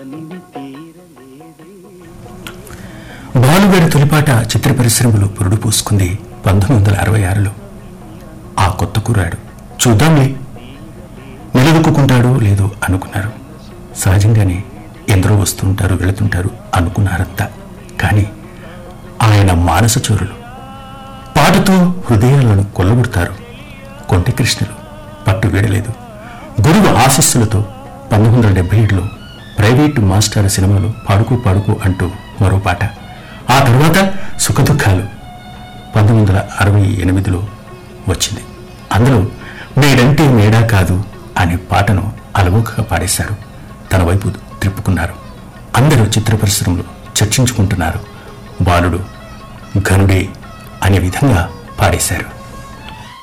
భానుగారి తొలిపాట చిత్ర పరిశ్రమలు పురుడు పోసుకుంది పంతొమ్మిది వందల అరవై ఆరులో ఆ కొత్త కుర్రాడు చూద్దాంలే నిలదొక్కుంటాడో లేదో అనుకున్నారు సహజంగానే ఎందరో వస్తుంటారు వెళుతుంటారు అనుకున్నారంతా కానీ ఆయన మానస చోరులు పాటతో హృదయాలను కొల్లగొడతారు కొంటి కృష్ణులు పట్టు వీడలేదు గురువు ఆశస్సులతో పంతొమ్మిది వందల డెబ్బై ఏడులో ప్రైవేటు మాస్టర్ సినిమాలో పాడుకో పాడుకో అంటూ మరో పాట ఆ తర్వాత సుఖదుఖాలు పంతొమ్మిది వందల అరవై ఎనిమిదిలో వచ్చింది అందులో మేడంటే మేడా కాదు అనే పాటను అలవోకగా పాడేశారు తన వైపు త్రిప్పుకున్నారు అందరూ చిత్ర పరిశ్రమలో చర్చించుకుంటున్నారు బాలుడు ఘనుడే అనే విధంగా పాడేశారు